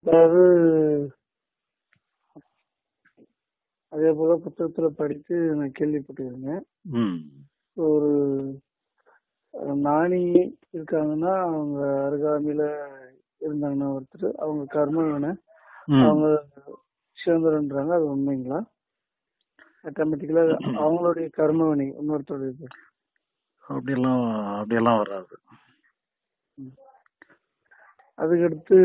அதாவது அதே போல புத்தகத்துல படித்து நான் கேள்விப்பட்டிருக்கேன் ம் ஒரு அஹ், நாணி இருக்காங்கன்னா அவங்க அருகாமையில இருந்தாங்கன்னா ஒருத்தர் அவங்க கர்மவனை ம். அவங்க சுதந்திரன்றாங்க அது உண்மைங்களா ஆட்டோமேட்டிக்கலா அவங்களுடைய கர்மவினை இன்னொருத்தருடைய இது அப்படியெல்லாம் அப்படியெல்லாம் வராது அதுக்கடுத்து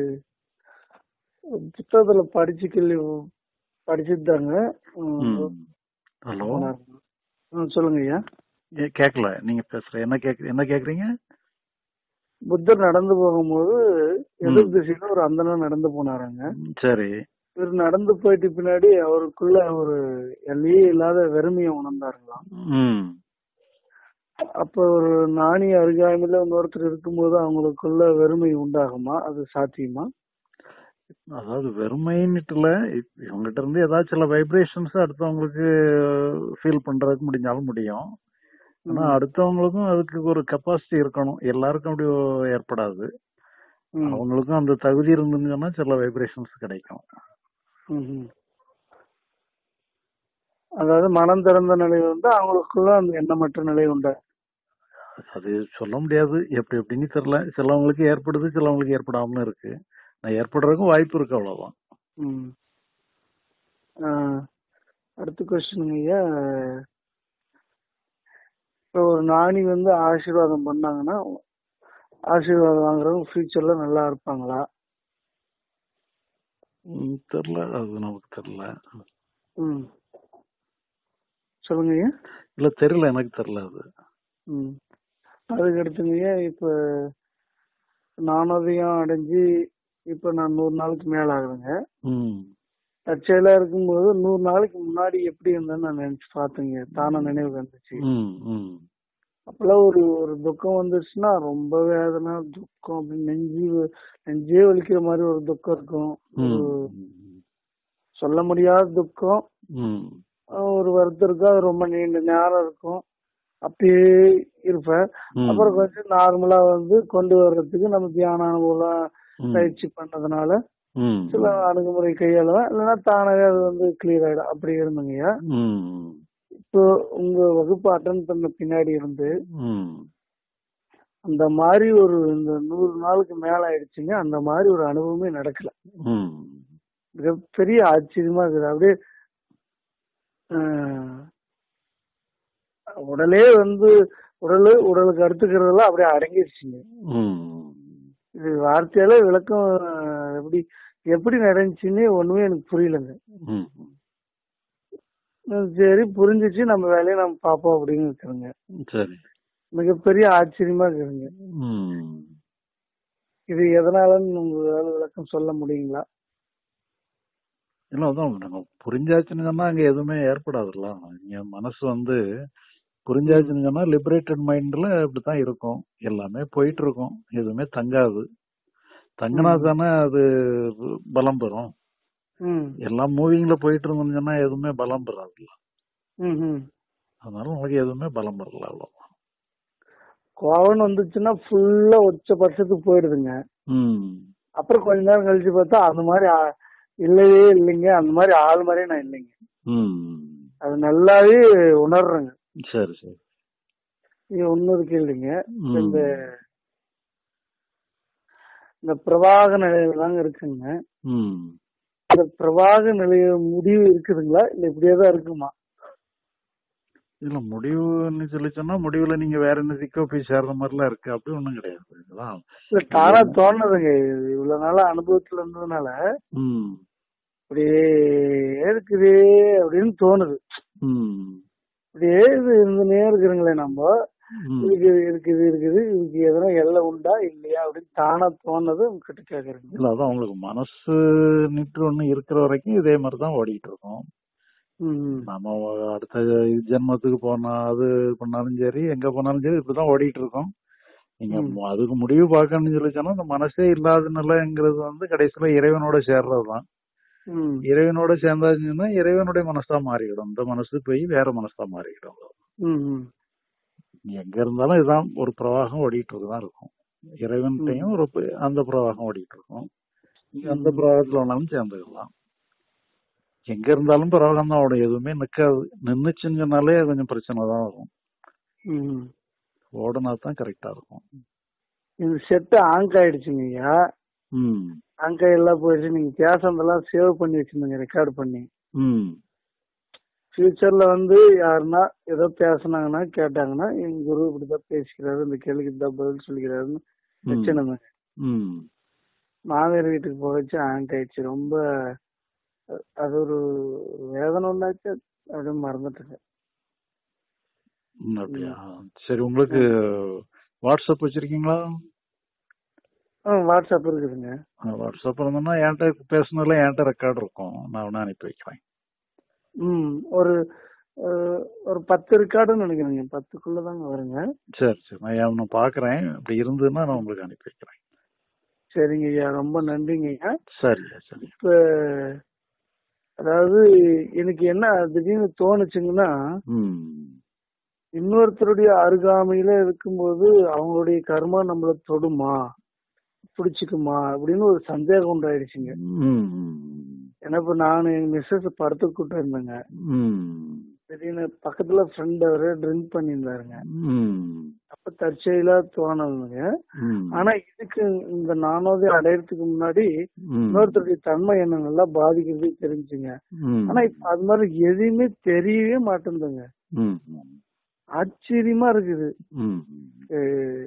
புத்தகத்துல படிச்சு கேள்வி படிச்சுட்டாங்க ம். ஹலோ சொல்லுங்க ஐயா ஏ, கேக்கல நீங்க பேசுற என்ன கேக்கு என்ன கேக்குறீங்க புத்தர் நடந்து போகும்போது எதிர் திசையில ஒரு அந்தனர் நடந்து போனாராங்க ம், சரி இவர் நடந்து போயிட்டு பின்னாடி அவருக்குள்ள ஒரு எல்லையே இல்லாத வெறுமையை உணர்ந்தாருங்களாம் ம் அப்ப ஒரு நாணி அருகாமையில இன்னொருத்தர் இருக்கும்போது அவங்களுக்குள்ள வெறுமை உண்டாகுமா அது சாத்தியமா அதாவது வெறுமைன்னுட்டுல இப்- இவங்ககிட்ட இருந்து ஏதாச்சும் சில வைப்ரேஷன்ஸ் அடுத்தவங்களுக்கு ஃபீல் பண்றதுக்கு முடிஞ்சாலும் முடியும் ஆனா அடுத்தவங்களுக்கும் அதுக்கு ஒரு கெப்பாசிட்டி இருக்கணும் எல்லாருக்கும் அப்படி ஏற்படாது ம். அவங்களுக்கும் அந்த தகுதி இருந்துச்சுன்னா சில வைப்ரேஷன்ஸ் கிடைக்கும் ம்ஹும். அதாவது மனம் திறந்த நிலை வந்து அவங்களுக்குள்ள அந்த எண்ணமற்ற நிலை உண்டா அது சொல்ல முடியாது எப்படி எப்படின்னு தெரியல சிலவங்களுக்கு ஏற்படுது சிலவங்களுக்கு ஏற்படாமலும் இருக்கு நான் ஏற்படுறதுக்கும் வாய்ப்பு இருக்கு அவ்வளவுதான் ம். ஆ, அடுத்த கொஸ்டின் ஐயா இப்போ ஒரு நாணி வந்து ஆசீர்வாதம் பண்ணாங்கன்னா ஆசீர்வாதம் வாங்குறவங்க ஃபியூச்சர்ல நல்லா இருப்பாங்களா ம், தெரியல அது நமக்கு தெரியல ம் சொல்லுங்க ஐயா இல்ல தெரியல எனக்கு தெரியல அது ம் அதுக்கு அடுத்துங்க இப்ப நானதையும் அடைஞ்சு இப்ப நான் நூறு நாளுக்கு மேல ஆகுதுங்க ம் தற்செயலா இருக்கும்போது நூறு நாளைக்கு முன்னாடி எப்படி இருந்தேன்னு நான் நினைச்சு பார்த்தேங்க தானா நினைவு வந்துச்சு ம் ம் அப்பெல்லாம் ஒரு ஒரு துக்கம் வந்துச்சுன்னா ரொம்ப வேதனை துக்கம் அப்படி நெஞ்சு வ- நெஞ்சே வலிக்கிற மாதிரி ஒரு துக்கம் இருக்கும் ம் ஒரு சொல்ல முடியாத துக்கம் ம் அஹ் ஒரு வருத்தம் இருக்கும் அது ரொம்ப நீண்ட நேரம் இருக்கும் அப்படியே இருப்பேன் ம். அப்புறம் கொஞ்சம் நார்மலா வந்து கொண்டு வர்றதுக்கு நம்ம தியான அனுபவம் ம். பயிற்சி பண்ணதுனால ம். சில அணுகுமுறை கையாளுவேன் இல்லைன்னா தானாவே அது வந்து கிளியர் ஆயிடும் அப்படி இருந்துங்கய்யா ம். இப்போ உங்க வகுப்பு அட்டன் பண்ண பின்னாடி இருந்து ம். அந்த மாதிரி ஒரு இந்த நூறு நாளுக்கு மேல ஆயிடுச்சுங்க அந்த மாதிரி ஒரு அனுபவமே நடக்கல ம். மிகப்பெரிய ஆச்சரியமா இருக்குது அப்படியே ஆஹ், உடலே வந்து உடலு உடலுக்கு அடுத்துக்கிறதெல்லாம் அப்படியே அடங்கிருச்சுங்க ம். இது வார்த்தையால விளக்கம் ஆஹ், எப்படி எப்படி நடந்துச்சுன்னு ஒண்ணுமே எனக்கு புரியலங்க ம். உம், சரி புரிஞ்சிச்சு நம்ம வேலையை நம்ம பார்ப்போம் அப்படின்னு இருக்கிறோங்க சரி மிகப்பெரிய ஆச்சரியமா இருக்குதுங்க ம். இது எதனாலன்னு உங்களால விளக்கம் சொல்ல முடியுங்களா இல்ல அதான் நம்ம புரிஞ்சாச்சுன்னு சொன்னா அங்க எதுவுமே ஏற்படாதுல்ல இங்க மனசு வந்து புரிஞ்சாச்சுன்னு சொன்னா லிபரேட்டட் மைண்ட்ல இப்படித்தான் இருக்கும் எல்லாமே போயிட்டு இருக்கும் எதுவுமே தங்காது தங்கினா தானே அது பலம் பெறும் ம் எல்லாம் மூவிங்ல போயிட்டு இருந்தோம்னு சொன்னா எதுவுமே பலம் பெறாதுல்ல ம் ம் அதனால உங்களுக்கு எதுவுமே பலம் பெறல அவ்வளவு கோவம் வந்துச்சுன்னா ஃபுல்லா உச்ச பட்சத்துக்கு போயிடுதுங்க ம் அப்புறம் கொஞ்ச நேரம் கழிச்சு பார்த்தா அந்த மாதிரி ஆ- இல்லவே இல்லைங்க அந்த மாதிரி ஆள் மாதிரியே நான் இல்லைங்க ம் அது நல்லாவே உணர்றேங்க சரி சரி இது இன்னொரு கேள்விங்க ம். இந்த இந்த பிரவாக நிலையில தாங்க இருக்குங்க ம் இந்த பிரவாக நிலைய முடிவு இருக்குதுங்களா இல்ல இப்படியே தான் இருக்குமா இல்ல முடிவுன்னு சொல்லி சொன்னா முடிவுல நீங்க வேற என்ன திக்கோ போய் சேர்ற மாதிரிலாம் இருக்கு அப்படி ஒண்ணும் கிடையாது இதுதான் இல்ல தானா தோணுதுங்க இது இவ்வளவு நாளா அனுபவத்துல இருந்ததுனால ம் அப்படியே இருக்குதே அப்படின்னு தோணுது ம் இப்படியே இது இருந்துனே இருக்கிறீங்களே நம்ம ம். இருக்குது இருக்குது இருக்குது இதுக்கு எதனா எல்லை உண்டா இல்லையா அப்படின்னு தானா தோணுது உங்ககிட்ட கேக்குறேங்க இல்ல அதான் உங்களுக்கு மனசு நிற்று ஒண்ணு இருக்கிற வரைக்கும் இதே மாதிரி தான் ஓடிட்டு இருக்கோம் ம் நம்ம அடுத்த ஜென்மத்துக்கு போனா அது பண்ணாலும் சரி எங்க போனாலும் சரி இப்படிதான் ஓடிட்டு இருக்கோம் நீங்க ம். மு- அதுக்கு முடிவு பார்க்கணும்னு சொல்லி சொன்னா இந்த மனசே இல்லாத நிலைங்கிறது வந்து கடைசியில இறைவனோட சேர்றதுதான் ம் இறைவனோட சேர்ந்தாச்சுன்னா இறைவனுடைய மனசா மாறிவிடும் இந்த மனசு போய் வேற மனசா மாறிவிடும் ம் ம் எங்க இருந்தாலும் இதுதான் ஒரு பிரவாகம் ஓடிட்டு இருக்குதான் இருக்கும் இறைவன்கிட்டையும் ஒரு ப- அந்த பிரவாகம் ஓடிட்டு இருக்கும் நீங்க அந்த பிரவாகத்துல வேணாலும் சேர்ந்துக்கலாம் எங்க இருந்தாலும் பிரவாகம் தான் ஓடும் எதுவுமே நிக்காது நின்னுச்சுன்னு சொன்னாலே கொஞ்சம் பிரச்சனை தான் வரும் ம். ஓடனா தான் கரெக்டா இருக்கும் இந்த செட்டு ஆங்க் ஆயிடுச்சுங்க ஐயா ம் ஆங்க் எல்லாம் போயிடுச்சு நீங்க பேசுனதெல்லாம் சேவ் பண்ணி வச்சிருந்தீங்க ரெக்கார்ட் பண்ணி ம் ஃபியூச்சர்ல வந்து யாருன்னா ஏதோ பேசுனாங்கன்னா கேட்டாங்கன்னா எங்க குரு இப்படிதான் பேசிக்கிறாரு இந்த கேள்விக்கு தான் பதில் சொல்லிக்கிறாருன்னு ம். வச்சிருந்தேங்க ம் மாமியார் வீட்டுக்கு போக வச்சு ஆங்க் ஆயிடுச்சு ரொம்ப அஹ், அது ஒரு வேதனை உண்டாச்சு அப்படியே மறந்துட்டுங்க ம், அப்படியா சரி உங்களுக்கு வாட்ஸ்அப் வச்சிருக்கீங்களா ஆ வாட்ஸ்அப் இருக்குதுங்க ஆ, வாட்ஸ்அப் இருந்தோம்னா என்கிட்ட பேசுனதுல என்கிட்ட ரெக்கார்டு இருக்கும் நான் வேணா அனுப்பி வைக்கிறேன் ம் ஒரு அஹ், ஒரு பத்து ரெக்கார்டுன்னு நினைக்கிறேங்க பத்துக்குள்ளதாங்க வருங்க சரி சரி நான் அவனை பாக்குறேன் அப்படி இருந்ததுன்னா நான் உங்களுக்கு அனுப்பி வைக்கிறேன் சரிங்க ஐயா ரொம்ப நன்றிங்க ஐயா சரியா சரி இப்ப அதாவது எனக்கு என்ன திடீர்னு தோணுச்சுங்கன்னா ம் இன்னொருத்தருடைய அருகாமையில இருக்கும்போது அவங்களுடைய கர்மா நம்மள தொடுமா பிடிச்சிக்குமா அப்படின்னு ஒரு சந்தேகம் உண்டாயிடுச்சுங்க ம் ம் ஏன்னா இப்ப நான் எங்க மிஸ்ஸஸ் படத்துக்கு கூட்டு இருந்தேங்க ம் திடீர்னு பக்கத்துல ஃப்ரெண்ட் அவரு ட்ரிங்க் பண்ணியிருந்தாருங்க ம் அப்ப தற்செயலா தோணுதுங்க ம் ஆனா இதுக்கு இந்த நானோதை அடையறதுக்கு முன்னாடி ம் இன்னொருத்தருடைய தன்மை என்ன நல்லா பாதிக்கிறது தெரிஞ்சுங்க ம் ஆனா இப்ப அது மாதிரி எதுவுமே தெரியவே மாட்டேங்குதுங்க ம் ஆச்சரியமா இருக்குது ம் அஹ்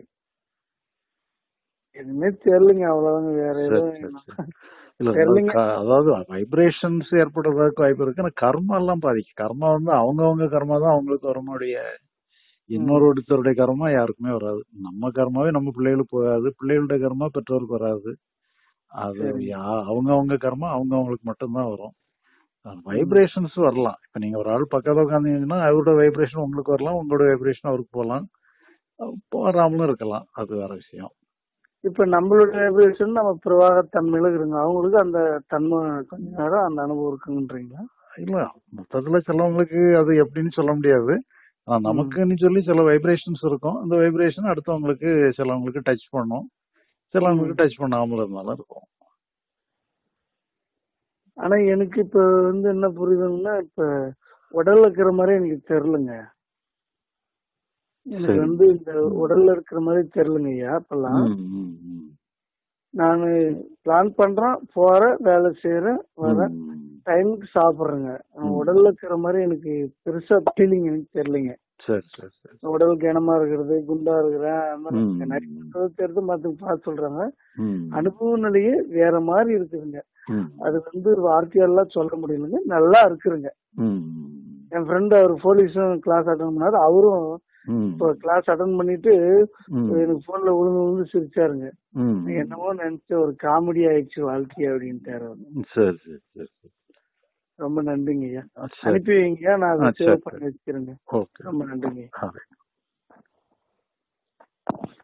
எதுவுமே தெரியலங்க அவ்வளவுதாங்க வேற சரி எதுவும் சரி என்ன- சரி இல்ல தெரியலைங்க. க- அதாவது வைப்ரேஷன்ஸ் ஏற்படுறதுக்கு வாய்ப்பு இருக்கு ஆனா கர்மா எல்லாம் பாதிக்கும் கர்மா வந்து அவங்கவங்க கர்மா தான் அவங்களுக்கு வரமுடைய இன்னொரு ஒருத்தருடைய கர்மா யாருக்குமே வராது நம்ம கர்மாவே நம்ம பிள்ளைகளுக்கு போகாது பிள்ளைகளுடைய கர்மா பெற்றோருக்கு வராது அது சரி. யா- அவங்கவங்க கர்மா அவங்கவங்களுக்கு மட்டும்தான் வரும் வைப்ரேஷன்ஸ் வரலாம் இப்ப நீங்க ஒரு ஆள் பக்கத்துல உட்காந்தீங்கன்னா அவரோட வைப்ரேஷன் உங்களுக்கு வரலாம் உங்களோட வைப்ரேஷன் அவருக்கு போகலாம் போகாமலும் இருக்கலாம் அது வேற விஷயம் இப்ப நம்மளுடைய வைப்ரேஷன் நம்ம பிரவாக தன்மையில இருக்குங்க அவங்களுக்கு அந்த தன்மை கொஞ்ச நேரம் அந்த அனுபவம் இருக்குன்றீங்களா இல்ல மொத்தத்துல சிலவங்களுக்கு அது எப்படின்னு சொல்ல முடியாது ஆனா நமக்குன்னு சொல்லி சில வைப்ரேஷன்ஸ் இருக்கும் அந்த வைப்ரேஷன் அடுத்தவங்களுக்கு சிலவங்களுக்கு டச் பண்ணும் சிலவங்களுக்கு டச் பண்ணாமல இருந்தாலும் இருக்கும் ஆனா எனக்கு இப்ப வந்து என்ன புரியுதுன்னா இப்ப உடல்ல இருக்கிற மாதிரி எனக்கு தெரியலங்க எனக்கு சரி. வந்து இந்த உடல்ல இருக்கிற மாதிரி தெரியலங்க ஐயா இப்பெல்லாம் ம், ம், ம். நானு பிளான் பண்றேன் போறேன் வேலை செய்யறேன் வரேன் ம். டைமுக்கு சாப்பிடுறேங்க ஆனா ம். உடல்ல இருக்கிற மாதிரி எனக்கு பெருசா ஃபீலிங் எனக்கு தெரியலங்க சரி சரி சரி உடல் கனமா இருக்கிறது குண்டா இருக்கிறேன் அது மாதிரி ம். எனக்கு நிறைய பேர் தெரிஞ்சு மத்தவங்க பார்த்து சொல்றாங்க ம். அனுபவ நிலையே வேற மாதிரி இருக்குதுங்க ம். அது வந்து வார்த்தையெல்லாம் சொல்ல முடியலங்க நல்லா இருக்குதுங்க ம். என் ஃப்ரெண்ட் அவர் போலீஸும் கிளாஸ் அட்டன் பண்ணாரு அவரும் ம். இப்போ கிளாஸ் அட்டன் பண்ணிட்டு ம். எனக்கு போன்ல விழுந்து விழுந்து சிரிச்சாருங்க ம். என்னமோ நினைச்ச ஒரு காமெடி ஆயிடுச்சு வாழ்க்கை அப்படின்ட்டாரு அவரு. சரி சரி சரி சரி ரொம்ப நன்றிங்க ஐயா ஆ, சரி அனுப்பி வைங்க நான் அதை ஆ, சரி, சேவ் பண்ணி வச்சுக்கிறேங்க ஓகே ரொம்ப நன்றிங்க ஆ